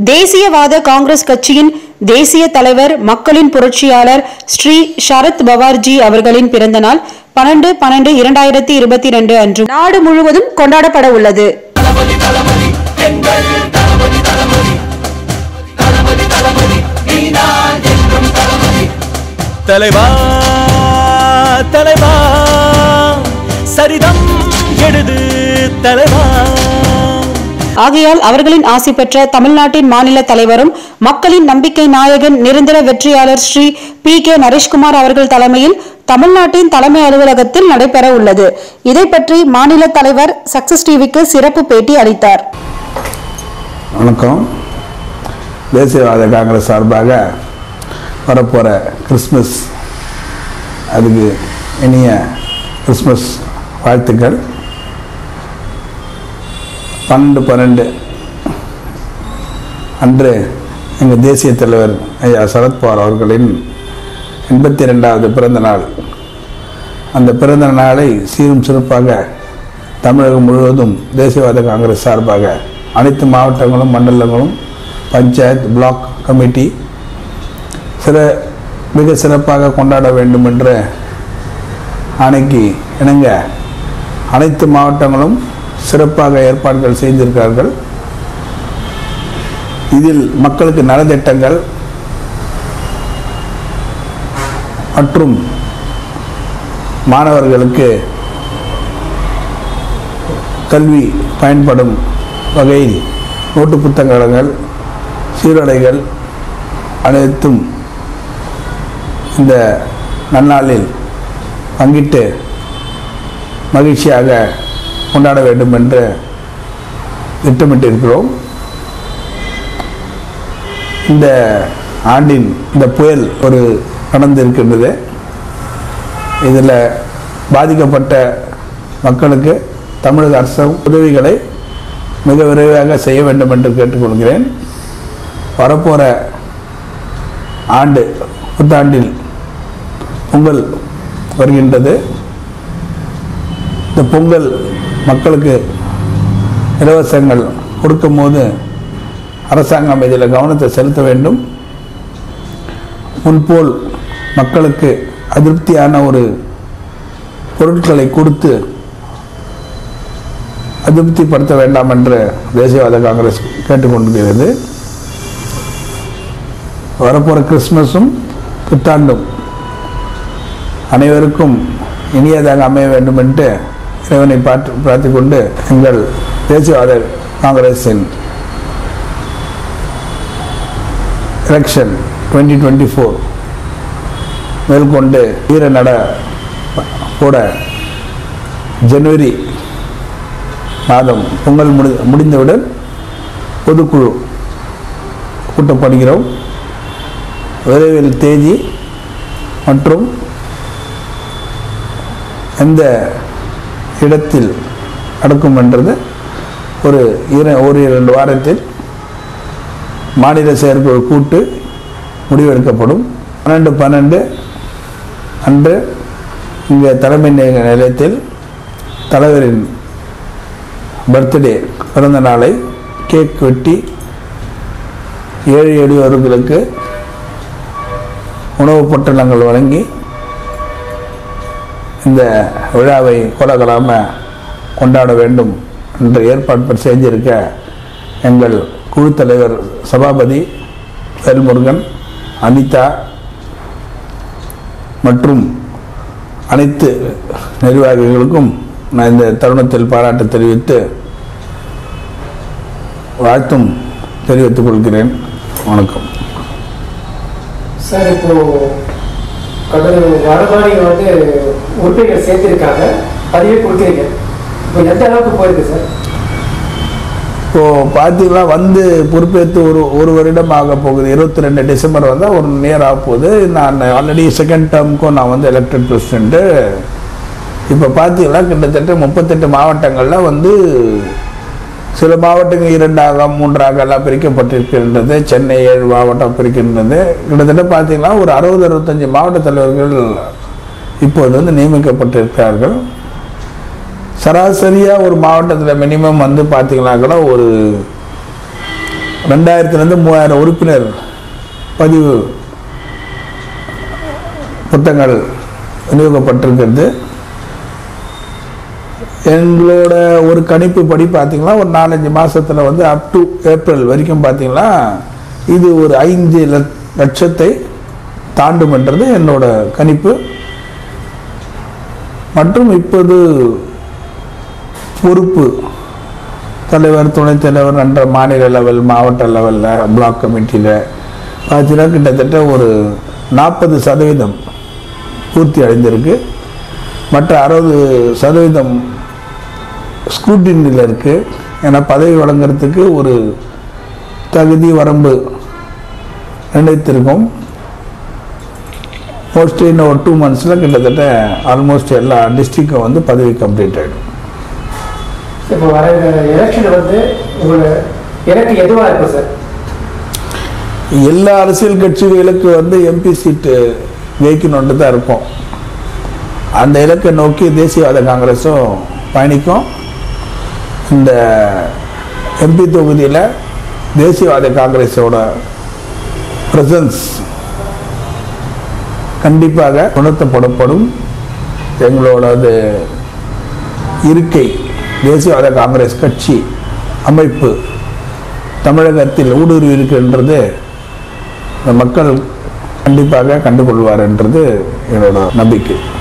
தேசியவாத காங்கிரஸ் கட்சியின் தேசிய தலைவர் மக்களின் புரட்சியாளர் ஸ்ரீ சரத் பவார்ஜி அவர்களின் பிறந்த நாள் பன்னெண்டு பன்னெண்டு இரண்டாயிரத்தி இருபத்தி ரெண்டு அன்று நாடு முழுவதும் கொண்டாடப்பட உள்ளது தலைவா தலைவா சரிதம் எழுது தலைவா ஆகையால் அவர்களின் ஆசி பெற்ற தமிழ்நாட்டின் மாநில தலைவரும் மக்களின் நம்பிக்கை நாயகன் நிரந்தர வெற்றியாளர் ஸ்ரீ பி கே நரேஷ்குமார் அவர்கள் தலைமையில் தமிழ்நாட்டின் தலைமை அலுவலகத்தில் நடைபெற உள்ளது இதை பற்றி மாநில தலைவர் சக்சஸ் டிவிக்கு சிறப்பு பேட்டி அளித்தார் வணக்கம் தேசியவாத காங்கிரஸ் சார்பாக வரப்போகிற கிறிஸ்மஸ் அதுக்கு இனிய கிறிஸ்மஸ் வாழ்த்துக்கள் பன்னெண்டு பன்னெண்டு அன்று எங்கள் தேசிய தலைவர் ஐயா சரத்பவார் அவர்களின் எண்பத்தி ரெண்டாவது பிறந்த நாள் அந்த பிறந்த நாளை சீரும் சிறப்பாக தமிழகம் முழுவதும் தேசியவாத காங்கிரஸ் சார்பாக அனைத்து மாவட்டங்களும் மண்டலங்களும் பஞ்சாயத் பிளாக் கமிட்டி சிற மிக சிறப்பாக கொண்டாட வேண்டும் என்ற ஆணைக்கு இணங்க அனைத்து மாவட்டங்களும் சிறப்பாக ஏற்பாடுகள் செய்திருக்கிறார்கள் இதில் மக்களுக்கு நலத்திட்டங்கள் மற்றும் மாணவர்களுக்கு கல்வி பயன்படும் வகையில் நோட்டு புத்தகங்கள் சீருடைகள் அனைத்தும் இந்த நன்னாளில் பங்கிட்டு மகிழ்ச்சியாக கொண்டாட வேண்டும் என்று திட்டமிட்டிருக்கிறோம் இந்த ஆண்டின் இந்த புயல் ஒரு நடந்திருக்கின்றது இதில் பாதிக்கப்பட்ட மக்களுக்கு தமிழக அரசு உதவிகளை மிக விரைவாக செய்ய வேண்டும் என்று கேட்டுக்கொள்கிறேன் வரப்போகிற ஆண்டு புத்தாண்டில் பொங்கல் வருகின்றது இந்த பொங்கல் மக்களுக்கு இலவசங்கள் கொடுக்கும்போது அரசாங்கம் இதில் கவனத்தை செலுத்த வேண்டும் முன்போல் மக்களுக்கு அதிருப்தியான ஒரு பொருட்களை கொடுத்து அதிருப்திப்படுத்த வேண்டாம் என்று தேசியவாத காங்கிரஸ் கேட்டுக்கொண்டிருக்கிறது வரப்போகிற கிறிஸ்மஸும் புத்தாண்டும் அனைவருக்கும் இனியதாக அமைய வேண்டும் என்று இறைவனை பார்த்து பிரார்த்திக் கொண்டு எங்கள் தேசியவாத காங்கிரஸின் எலெக்ஷன் டுவெண்ட்டி டுவெண்ட்டி ஃபோர் மேற்கொண்டு வீர நட கூட ஜனவரி மாதம் பொங்கல் முடி முடிந்தவுடன் பொதுக்குழு கூட்டப்படுகிறோம் விரைவில் தேதி மற்றும் எந்த இடத்தில் நடக்கும் என்றது ஒரு இர ஒரு இரண்டு வாரத்தில் மாநில செயற்குழு கூட்டு முடிவெடுக்கப்படும் பன்னெண்டு பன்னெண்டு அன்று இங்கே தலைமை நிலைய- நிலையத்தில் தலைவரின் பர்த்டே பிறந்த நாளை கேக் வெட்டி ஏழை எளியவர்களுக்கு உணவுப் பொட்டலங்கள் வழங்கி இந்த விழாவை கோலாகலாமல் கொண்டாட வேண்டும் என்று ஏற்பாடு செஞ்சிருக்க எங்கள் குழு தலைவர் சபாபதி வேல்முருகன் அனிதா மற்றும் அனைத்து நிர்வாகிகளுக்கும் நான் இந்த தருணத்தில் பாராட்டு தெரிவித்து வாழ்த்தும் தெரிவித்துக் கொள்கிறேன் வணக்கம் சார் இப்போ கடல் வரமா நீங்க வந்து உறுப்பினர் சேர்த்திருக்காங்க பதிவே கொடுக்குறீங்க இப்போ எந்த அளவுக்கு போயிருக்கு சார் இப்போ பார்த்தீங்கன்னா வந்து பொறுப்பேற்று ஒரு ஒரு வருடம் ஆக போகுது இருபத்தி ரெண்டு டிசம்பர் வந்தால் ஒரு நியர் ஆக போகுது நான் ஆல்ரெடி செகண்ட் டேர்முக்கும் நான் வந்து எலெக்டட் பிரசிடென்ட்டு இப்போ பார்த்தீங்கன்னா கிட்டத்தட்ட முப்பத்தெட்டு மாவட்டங்களில் வந்து சில மாவட்டங்கள் இரண்டாக மூன்றாக எல்லாம் பிரிக்கப்பட்டிருக்கின்றது சென்னை ஏழு மாவட்டம் பிரிக்கின்றது கிட்டத்தட்ட பார்த்தீங்கன்னா ஒரு அறுபது அறுபத்தஞ்சு மாவட்ட தலைவர்கள் இப்போது வந்து நியமிக்கப்பட்டிருக்கிறார்கள் சராசரியாக ஒரு மாவட்டத்தில் மினிமம் வந்து பார்த்தீங்கன்னா கூட ஒரு ரெண்டாயிரத்துலேருந்து மூவாயிரம் உறுப்பினர் பதிவு புத்தகங்கள் விநியோகப்பட்டிருக்கிறது எங்களோட ஒரு கணிப்பு படி பார்த்தீங்கன்னா ஒரு நாலஞ்சு மாசத்துல வந்து அப் டு ஏப்ரல் வரைக்கும் பார்த்தீங்கன்னா இது ஒரு ஐந்து லட்- லட்சத்தை தாண்டும்ன்றது என்னோட கணிப்பு மற்றும் இப்போது பொறுப்பு தலைவர் துணைத் தலைவர் என்ற மாநில லெவல் மாவட்ட லெவலில் பிளாக் கமிட்டியில் பார்த்தீங்கன்னா கிட்டத்தட்ட ஒரு நாற்பது சதவீதம் பூர்த்தி அடைந்திருக்கு மற்ற அறுபது சதவீதம் ஸ்க்ரூட்டினில் இருக்குது ஏன்னா பதவி வழங்குறதுக்கு ஒரு தகுதி வரம்பு நினைத்திருக்கோம் மோஸ்ட்லி இன்னும் ஒரு டூ மந்த்ஸில் கிட்டத்தட்ட ஆல்மோஸ்ட் எல்லா டிஸ்ட்ரிக்டும் வந்து பதவி கம்ப்ளீட் ஆகிடும் இப்போ வர எலெக்ஷன் வந்து உங்களோட எனக்கு எதுவாக இருக்கும் சார் எல்லா அரசியல் கட்சிகளுக்கு வந்து எம்பி சீட்டு ஜெயிக்கணுன்ட்டு தான் இருக்கும் அந்த இலக்கை நோக்கி தேசியவாத காங்கிரஸும் பயணிக்கும் இந்த எம்பி தொகுதியில் தேசியவாத காங்கிரஸோட பிரசன்ஸ் கண்டிப்பாக உணர்த்தப்படப்படும் எங்களோடது இருக்கை தேசியவாத காங்கிரஸ் கட்சி அமைப்பு தமிழகத்தில் ஊடுருவி இருக்கின்றது இந்த மக்கள் கண்டிப்பாக கண்டுகொள்வார் என்றது என்னோட நம்பிக்கை